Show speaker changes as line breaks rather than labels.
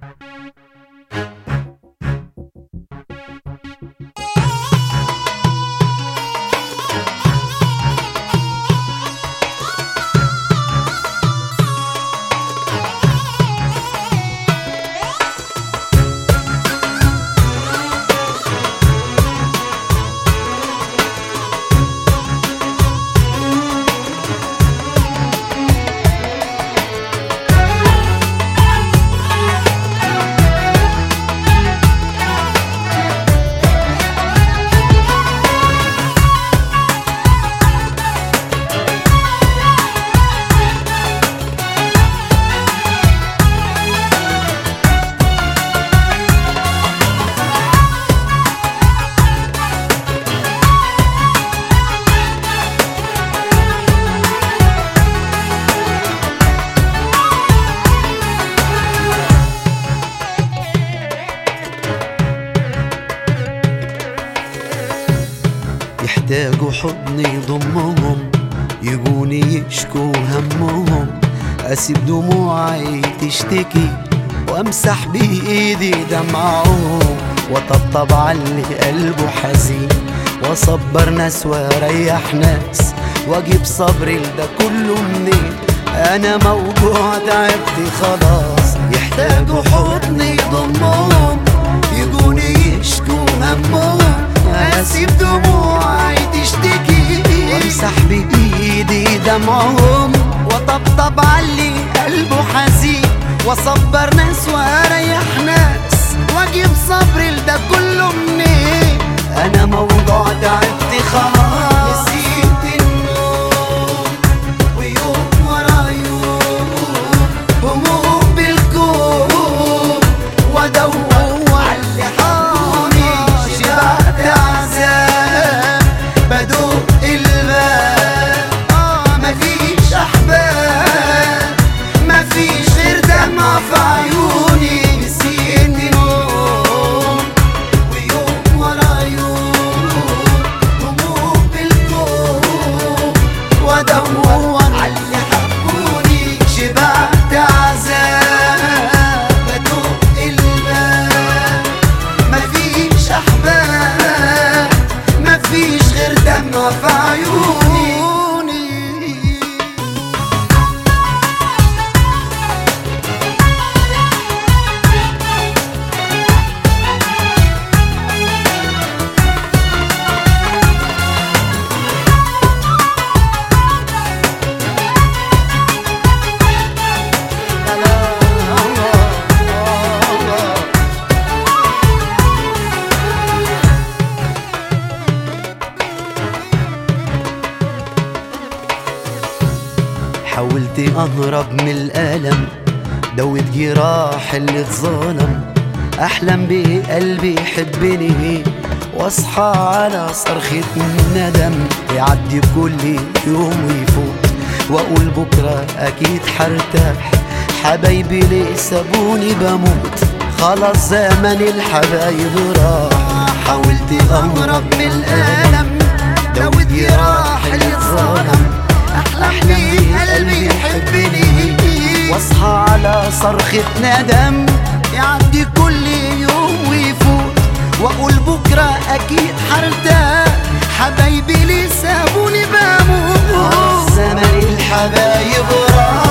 يحتاجوا حضن يضمهم يجوني يشكوا همهم اسيب دموعي تشتكي وامسح بايدي دمعهم وطبطب على اللي قلبه حزين واصبر ناس واريح ناس واجيب صبري لده كله منين انا موجوع تعبت خلاص يحتاجوا حضن يضمهم يجوني يشكوا همهم اسيب دموعي تشتكي وامسح بايدي دمعهم وطبطب علي قلبه حزين واصبر ناس واريح ناس واجيب صبري لده كله منين انا موضوع تعبت خلاص نسيت النوم ويوم ورا يوم هموم بالكون وادور على اللي حولي شبعت عذاب بدوق الباب آه مفيش احباب مفيش غير دمع في عيوني نسيت نوم ويوم ورا يوم هموم بالكون وادور على اللي حبوني شبعت عذاب بدوق الباب مفيش احباب مفيش غير دمع في عيوني حاولت اهرب من الالم دوت جراح اللي اتظلم احلم بقلبي يحبني واصحى على صرخة ندم يعدي كل يوم ويفوت واقول بكرة اكيد حرتاح حبايبي ليه سابوني بموت خلاص زمن الحبايب راح حاولت اهرب من الالم دوت جراح اللي اتظلم احلم بيه قلبي يحبني واصحى على صرخة ندم يعدي كل يوم ويفوت واقول بكرة اكيد حرتاح حبايبي ليه سابوني بموت زمن الحبايب راح